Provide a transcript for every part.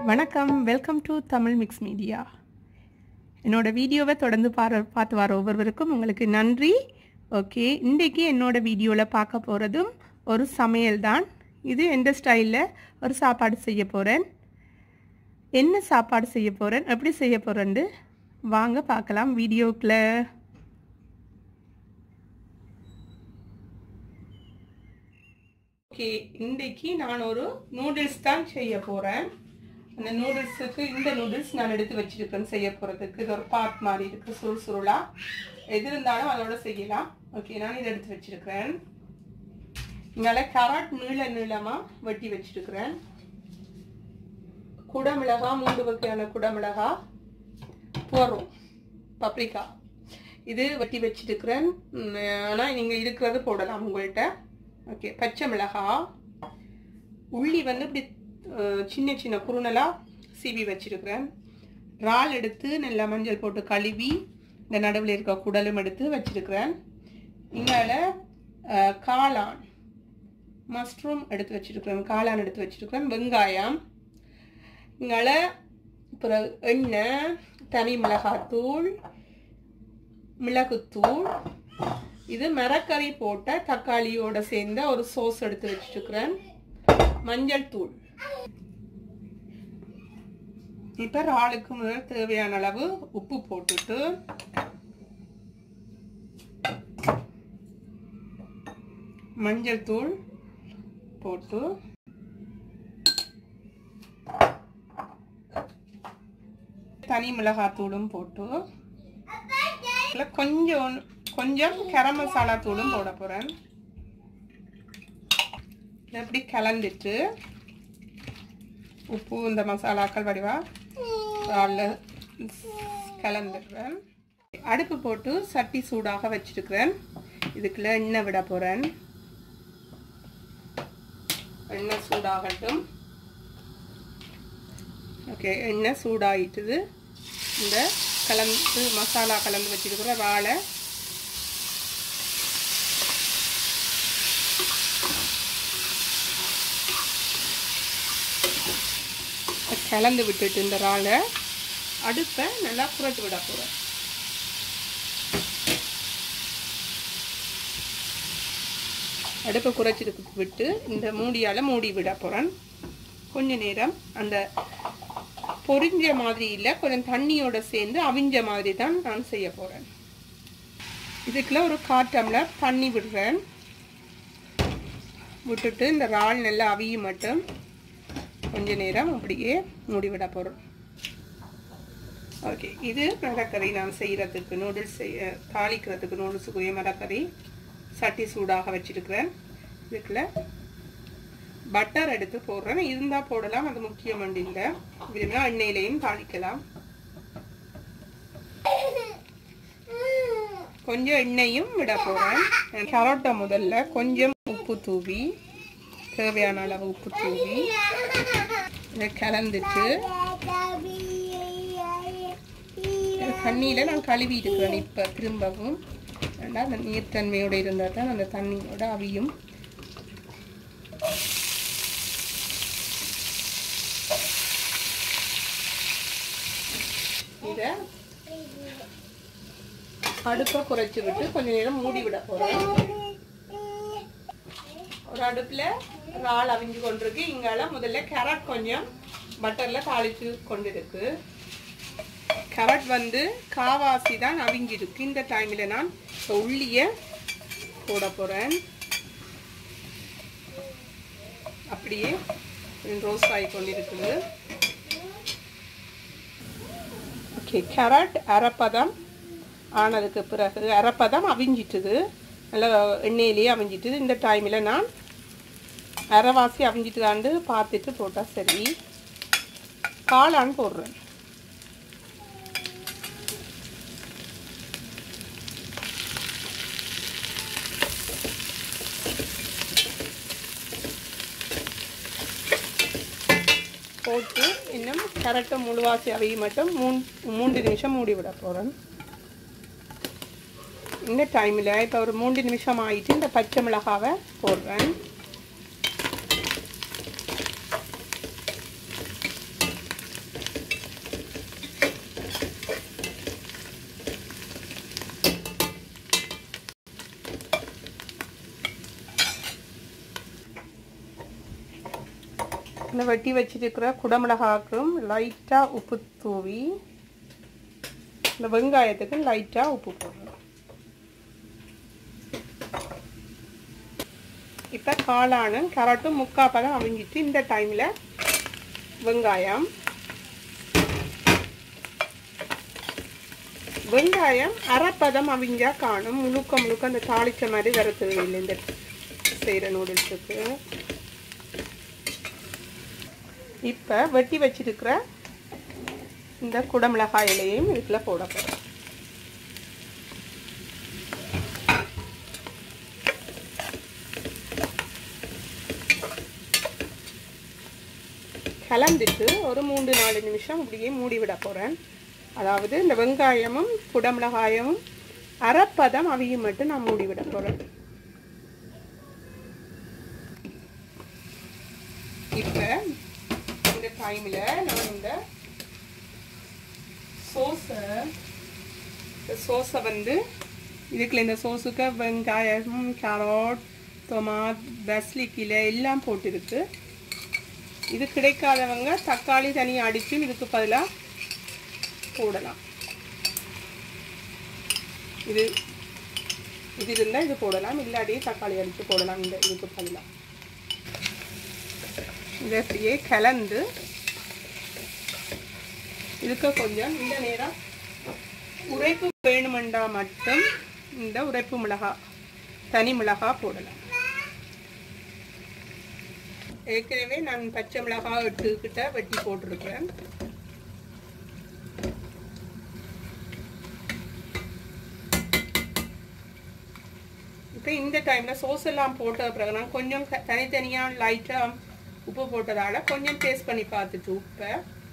வணக்கம் welcome to Tamil mix media என்னோட வீடியோவை தொடர்ந்து பார பார்த்து வர ஒவ்வொருவருக்கும் உங்களுக்கு நன்றி ஓகே இன்றைக்கி என்னோட வீடியோவில் பார்க்க போகிறதும் ஒரு சமையல் தான் இது எந்த ஸ்டைலில் ஒரு சாப்பாடு செய்ய போகிறேன் என்ன சாப்பாடு செய்ய போகிறேன் எப்படி செய்ய போகிறேன்னு வாங்க பார்க்கலாம் வீடியோக்குள்ள ஓகே இன்றைக்கி நான் ஒரு நூடுல்ஸ் தான் செய்ய போகிறேன் அந்த நூடுல்ஸுக்கு இந்த நூடுல்ஸ் நான் எடுத்து வச்சிருக்கேன் செய்ய போகிறதுக்கு இது ஒரு பாட் மாதிரி இருக்குது சுருள் சுருளாக எது இருந்தாலும் அதோட செய்யலாம் ஓகே நான் இதை எடுத்து வச்சிருக்கிறேன் இங்கால கராட் நீள நீளமாக வெட்டி வச்சிருக்கிறேன் குடமிளகா மூன்று வகையான குடமிளகா போடுறோம் பப்ரிக்கா இது வெட்டி வச்சிருக்கிறேன் ஆனால் நீங்கள் இருக்கிறது போடலாம் உங்கள்கிட்ட ஓகே பச்சை மிளகா உள்ளி வந்து இப்படி சின்ன சின்ன குறுநலாக சீவி வச்சிருக்கிறேன் இறால் எடுத்து நல்லா மஞ்சள் போட்டு கழுவி இந்த நடுவில் இருக்க குடலும் எடுத்து வச்சிருக்கிறேன் இங்கால காளான் மஷ்ரூம் எடுத்து வச்சிருக்கிறேன் காளான் எடுத்து வச்சிருக்கிறேன் வெங்காயம் இங்கால அப்புறம் எண்ணெய் தனி மிளகாத்தூள் மிளகுத்தூள் இது மரக்கறி போட்ட தக்காளியோட சேர்ந்த ஒரு சோஸ் எடுத்து வச்சிருக்கிறேன் மஞ்சள் தூள் இப்ப இறாலுக்கு முதல் தேவையான அளவு உப்பு போட்டுட்டு மஞ்சள் தூள் போட்டு தனி மிளகாத்தூளும் போட்டு கொஞ்சம் கொஞ்சம் கரம் மசாலா தூளும் போட போகிறேன் எப்படி கலந்துட்டு உப்பு இந்த மசாலாக்கள் வடிவா அதில் கலந்துடுறேன் அடுப்பு போட்டு சட்டி சூடாக வச்சிருக்கிறேன் இதுக்குள்ள எண்ணெய் விட போகிறேன் எண்ணெய் சூடாகட்டும் ஓகே எண்ணெய் சூடாயிட்டுது இந்த கலந்து மசாலா கலந்து வச்சிருக்கிற வாழை கலந்து விட்டுட்டு இந்த இறாலை அடுப்பை நல்லா புரட்டு விட போகிறேன் அடுப்பை குறைச்சிட்டு விட்டு இந்த மூடியால் மூடி விட போகிறேன் கொஞ்ச நேரம் அந்த பொரிஞ்ச மாதிரி இல்லை கொஞ்சம் தண்ணியோட சேர்ந்து அவிஞ்ச மாதிரி தான் நான் செய்ய போகிறேன் இதுக்குள்ள ஒரு காட்டம்ல தண்ணி விடுறேன் விட்டுட்டு இந்த இறால் நல்லா அவியும் மட்டும் கொஞ்ச நேரம் அப்படியே மூடிவிட போகிறோம் ஓகே இது மரக்கறி நான் செய்கிறதுக்கு நூடுல்ஸ் செய்ய தாளிக்கிறதுக்கு நூடுல்ஸுக்குரிய மரக்கறி சட்டி சூடாக வச்சிருக்கிறேன் இதுக்குள்ள பட்டர் எடுத்து போடுறேன் இருந்தால் போடலாம் அது முக்கியம் இல்லை விரும்பினா எண்ணெயிலையும் தாளிக்கலாம் கொஞ்சம் எண்ணெயும் விட போகிறேன் கரோட்டை முதல்ல கொஞ்சம் உப்பு தூவி தேவையான அளவு உப்பு தூவி இதை கலந்துட்டு தண்ணியில் நான் கழுவி இருக்கிறேன் இப்போ திரும்பவும் ரெண்டா அந்த நீர்த்தன்மையோடு இருந்தால் தான் அந்த தண்ணியோட அவியும் இதை அடுப்பை குறைச்சி விட்டு கொஞ்ச நேரம் மூடி விட போகிறேன் ஒரு அடுப்பில் இறால் அவிஞ்சு கொண்டிருக்கு இங்கால முதல்ல கேரட் கொஞ்சம் பட்டரில் தாளித்து கொண்டு இருக்கு கேரட் வந்து காவாசி தான் அவிஞ்சிருக்கு இந்த டைமில் நான் உள்ளியை போட போகிறேன் அப்படியே ரோஸ்ட் ஆகி கொண்டிருக்குது ஓகே கேரட் அரைப்பதம் ஆனதுக்கு பிறகு அரைப்பதம் அவிஞ்சிட்டுது நல்லா எண்ணெயிலேயே அவிஞ்சிட்டுது இந்த டைமில் நான் அரைவாசி அவிஞ்சிட்டுதாண்டு பார்த்துட்டு போட்டால் சரி காளான் போடுறேன் போட்டு இன்னும் கரெக்டாக முழுவாசி அவையை மட்டும் மூணு மூன்று நிமிஷம் மூடி விட போகிறேன் இந்த டைமில் இப்போ ஒரு மூன்று நிமிஷம் ஆயிட்டு இந்த பச்சை மிளகாவை போடுறேன் இந்த வெட்டி வச்சிருக்கிற குடமிளகாக்கும் லைட்டாக உப்பு தூவி இந்த வெங்காயத்துக்கு லைட்டாக உப்பு போடணும் இப்போ காளானும் கேரட்டும் முக்கால் பதம் அவிஞ்சிட்டு இந்த டைமில் வெங்காயம் வெங்காயம் அரைப்பதம் அவிஞ்சா காணும் முழுக்க முழுக்க அந்த தாளிச்ச மாதிரி வர தேவையில்லை இந்த செய்கிற நூடுல்ஸுக்கு இப்போ வெட்டி வச்சிருக்கிற இந்த குடமிளகாய் இலையையும் இதுக்குள்ள போட போகிறோம் கலந்துட்டு ஒரு மூன்று நாலு நிமிஷம் அப்படியே மூடி விட போகிறேன் அதாவது இந்த வெங்காயமும் குடமிளகாயமும் அரைப்பதம் அவையும் மட்டும் நான் மூடி விட போகிறேன் இப்போ இந்த டைமில் நான் இந்த சோஸை இந்த சோஸை வந்து இதுக்குள்ள இந்த சோஸுக்கு வெங்காயம் கேரட் டொமாட் பஸ்லிக் இலை எல்லாம் போட்டிருக்கு இது கிடைக்காதவங்க தக்காளி தனியாக அடித்து இதுக்கு பதிலாக போடலாம் இது இது இருந்தால் இது போடலாம் இல்லாட்டி தக்காளி அடித்து போடலாம் இந்த இதுக்கு பதிலாக இதை அப்படியே கலந்து இதுக்கு கொஞ்சம் இந்த நேரம் உரைப்பு வேணுமெண்டா மட்டும் இந்த உரைப்பு மிளகா தனி மிளகா போடலாம் ஏற்கனவே நான் பச்சை மிளகாய் எட்டுக்கிட்ட வெட்டி போட்டிருக்கிறேன் இப்போ இந்த டைமில் சோஸ் எல்லாம் போட்ட பிறகு நான் கொஞ்சம் க- தனித்தனியாக லைட்டாக உப்பு போட்டதால கொஞ்சம் டேஸ்ட் பண்ணி பார்த்துட்டு உப்பை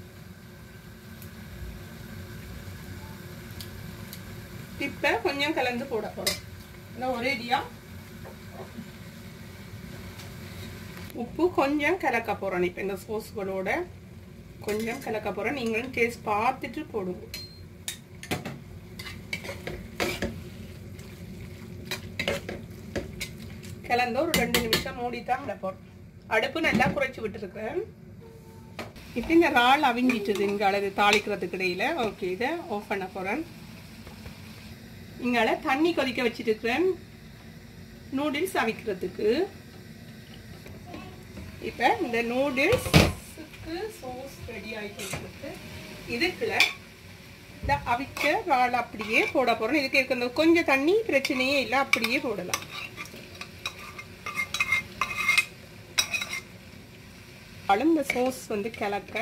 இப்போ கொஞ்சம் கலந்து போட போகிறோம் இல்லை ஒரேடியாக உப்பு கொஞ்சம் கலக்க போகிறோம் இப்போ இந்த சோஸ்களோட கொஞ்சம் கலக்க போகிறோம் நீங்களும் டேஸ்ட் பார்த்துட்டு போடுங்க கலந்து ஒரு ரெண்டு நிமிஷம் மூடி தான் விட போகிறோம் அடுப்பு நல்லா குறைச்சி விட்டுருக்கேன் இப்போ இந்த இறால் அவிஞ்சிட்டுது இங்கே அளவு தாளிக்கிறதுக்கு இடையில ஓகே இதை ஆஃப் பண்ண போகிறேன் இங்கால தண்ணி கொதிக்க வச்சிருக்கிறேன் நூடுல்ஸ் அவிக்கிறதுக்கு இப்போ இந்த நூடுல்ஸுக்கு சோஸ் ரெடி ஆகிட்டு இருக்கு இதுக்குள்ள இந்த அவிச்ச இறால் அப்படியே போட போகிறோம் இதுக்கு இருக்கிற கொஞ்சம் தண்ணி பிரச்சனையே இல்லை அப்படியே போடலாம் இந்த சோஸ் வந்து கிளக்க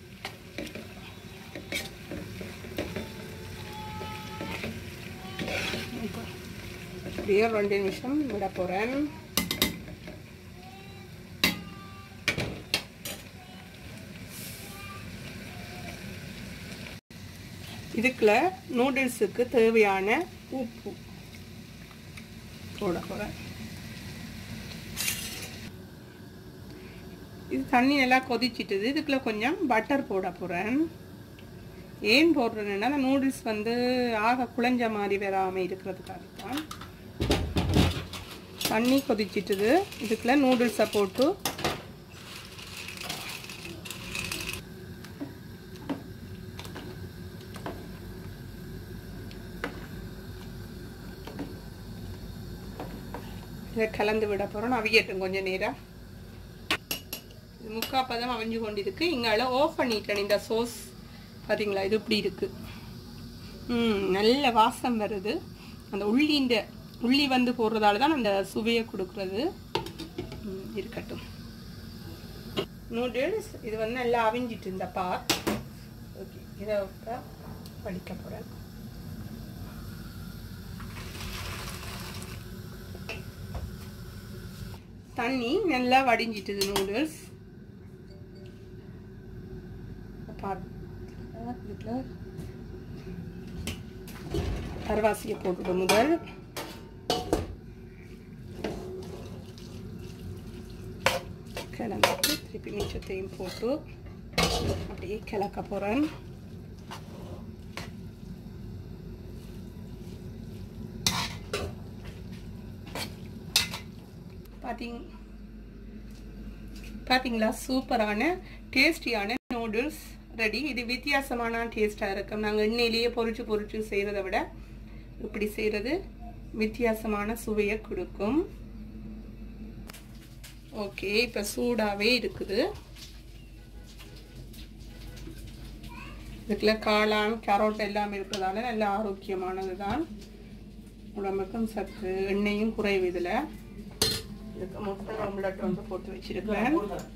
அப்படியே ரெண்டு நிமிஷம் விட போகிறேன் இதுக்குள்ள நூடுல்ஸுக்கு தேவையான உப்பு போட போகிறேன் இது தண்ணி நல்லா கொதிச்சிட்டுது இதுக்குள்ள கொஞ்சம் பட்டர் போட போகிறேன் ஏன் போடுறேன்னா அந்த நூடுல்ஸ் வந்து ஆக குழஞ்ச மாதிரி வராமல் இருக்கிறதுக்காக தான் தண்ணி கொதிச்சிட்டுது இதுக்குள்ள நூடுல்ஸை போட்டு இதை கலந்து விட போகிறோம் நான் அவியட்டும் கொஞ்சம் நேரம் இது முக்கா பதம் அவிஞ்சு கொண்டிருக்கு இங்கால ஆஃப் பண்ணிட்டேன் இந்த சோஸ் பார்த்தீங்களா இது இப்படி இருக்கு ம் நல்ல வாசம் வருது அந்த உள்ளின்ற உள்ளி வந்து போடுறதால தான் அந்த சுவையை கொடுக்குறது ம், இருக்கட்டும் நூடுல்ஸ் இது வந்து நல்லா அவிஞ்சிட்டு இந்த பாத் ஓகே இதை இப்போ படிக்க போகிறேன் தண்ணி நல்லா வடிஞ்சிட்டுது நூடுல்ஸ் இதில் அரைவாசியை போட்டுடும் முதல் கிளம்பிட்டு திருப்பி மிச்சத்தையும் போட்டு அப்படியே கிளக்க போகிறேன் பார்த்தீங்க பார்த்தீங்களா சூப்பரான டேஸ்டியான நூடுல்ஸ் ரெடி இது வித்தியாசமான டேஸ்ட்டாக இருக்கும் நாங்கள் எண்ணெயிலேயே பொரிச்சு பொரிச்சு செய்கிறத விட இப்படி செய்கிறது வித்தியாசமான சுவையை கொடுக்கும் ஓகே இப்போ சூடாகவே இருக்குது இதுக்குள்ள காளான் கேரோட் எல்லாம் இருக்கிறதால நல்ல ஆரோக்கியமானது தான் உடம்புக்கும் சத்து எண்ணெயும் குறைவு இதில் இதுக்கு முட்டை ஆம்லெட் வந்து போட்டு வச்சிருக்கேன்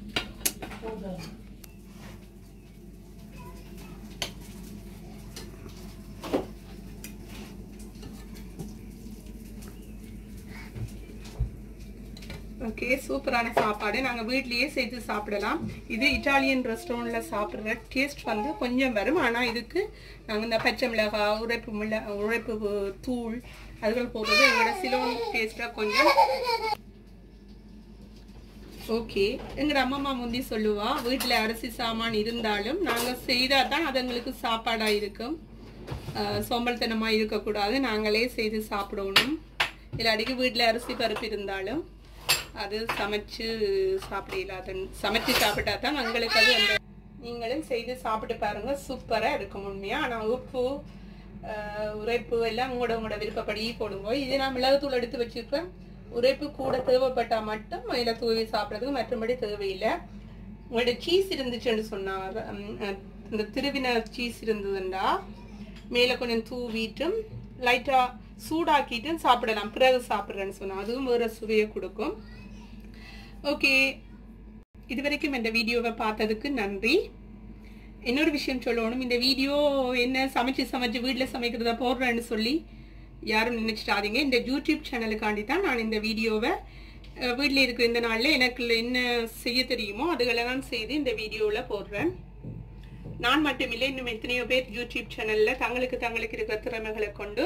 ஓகே சூப்பரான சாப்பாடு நாங்கள் வீட்லேயே செய்து சாப்பிடலாம் இது இட்டாலியன் ரெஸ்டாரண்ட்டில் சாப்பிட்ற டேஸ்ட் வந்து கொஞ்சம் வரும் ஆனால் இதுக்கு நாங்கள் இந்த பச்சை மிளகாய் உரைப்பு மிள உரைப்பு தூள் அதுகள் போடுறது எங்களோட சிலோன் டேஸ்ட்டாக கொஞ்சம் ஓகே எங்களோட அம்மா முந்தி சொல்லுவா வீட்டில் அரிசி சாமான் இருந்தாலும் நாங்கள் செய்தால் தான் அது எங்களுக்கு சாப்பாடாக இருக்கும் சோம்பல்தனமாக இருக்கக்கூடாது நாங்களே செய்து சாப்பிடணும் இல்லாட்டிக்கு வீட்டில் அரிசி பருப்பு இருந்தாலும் அது சமைச்சு சாப்பிடலாது சமைச்சு சாப்பிட்டா தான் எங்களுக்கு அது அந்த நீங்களும் செய்து சாப்பிட்டு பாருங்க சூப்பராக இருக்கும் உண்மையா ஆனால் உப்பு உரைப்பு எல்லாம் உங்களோட உங்களோட விருப்பப்படி போடுங்க இது நான் மிளகுத்தூள் எடுத்து வச்சிருக்கேன் உரைப்பு கூட தேவைப்பட்டால் மட்டும் இதில் தூவி சாப்பிட்றதுக்கு மற்றபடி தேவையில்லை உங்களோட சீஸ் இருந்துச்சுன்னு சொன்னாங்க இந்த திருவின சீஸ் இருந்ததுண்டா மேலே கொஞ்சம் தூவிட்டும் லைட்டாக சூடாக்கிட்டு சாப்பிடலாம் பிறகு சாப்பிட்றேன்னு சொன்னால் அதுவும் வேறு சுவையை கொடுக்கும் ஓகே இது வரைக்கும் இந்த வீடியோவை பார்த்ததுக்கு நன்றி இன்னொரு விஷயம் சொல்லணும் இந்த வீடியோ என்ன சமைச்சு சமைச்சு வீட்டில் சமைக்கிறத போடுறேன்னு சொல்லி யாரும் நினைச்சிட்டாதீங்க இந்த யூடியூப் சேனலுக்காண்டி தான் நான் இந்த வீடியோவை வீட்டில் இருக்கிற இந்த நாளில் எனக்கு என்ன செய்ய தெரியுமோ அதுகளை நான் செய்து இந்த வீடியோவில் போடுறேன் நான் மட்டுமில்லை இன்னும் எத்தனையோ பேர் யூடியூப் சேனலில் தங்களுக்கு தங்களுக்கு இருக்கிற திறமைகளை கொண்டு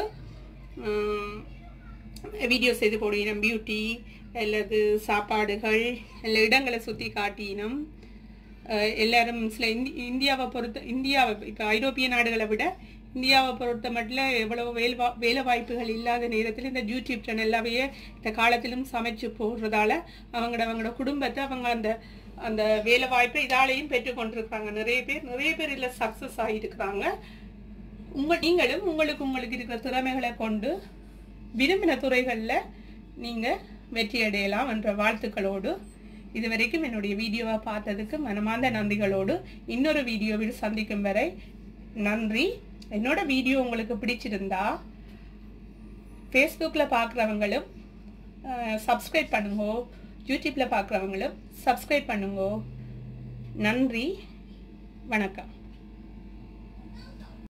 வீடியோ செய்து போடினோம் பியூட்டி அல்லது சாப்பாடுகள் இல்லை இடங்களை சுற்றி காட்டினோம் எல்லாரும் சில இந்தி இந்தியாவை பொறுத்த இந்தியாவை இப்போ ஐரோப்பிய நாடுகளை விட இந்தியாவை பொறுத்த மட்டும் எவ்வளோ வேலை வேலை வாய்ப்புகள் இல்லாத நேரத்தில் இந்த யூடியூப் சேனல்லாவே இந்த காலத்திலும் சமைச்சு போடுறதால அவங்களோட அவங்களோட குடும்பத்தை அவங்க அந்த அந்த வேலை வாய்ப்பை இதாலையும் பெற்றுக்கொண்டிருக்காங்க நிறைய பேர் நிறைய பேர் இதில் சக்ஸஸ் ஆகியிருக்கிறாங்க உங்கள் நீங்களும் உங்களுக்கு உங்களுக்கு இருக்கிற திறமைகளை கொண்டு விரும்பின துறைகளில் நீங்கள் வெற்றி அடையலாம் என்ற வாழ்த்துக்களோடு இதுவரைக்கும் என்னுடைய வீடியோவை பார்த்ததுக்கு மனமார்ந்த நன்றிகளோடு இன்னொரு வீடியோவில் சந்திக்கும் வரை நன்றி என்னோட வீடியோ உங்களுக்கு பிடிச்சிருந்தா ஃபேஸ்புக்கில் பார்க்குறவங்களும் சப்ஸ்கிரைப் பண்ணுங்க யூடியூப்பில் பார்க்குறவங்களும் சப்ஸ்கிரைப் பண்ணுங்க நன்றி வணக்கம்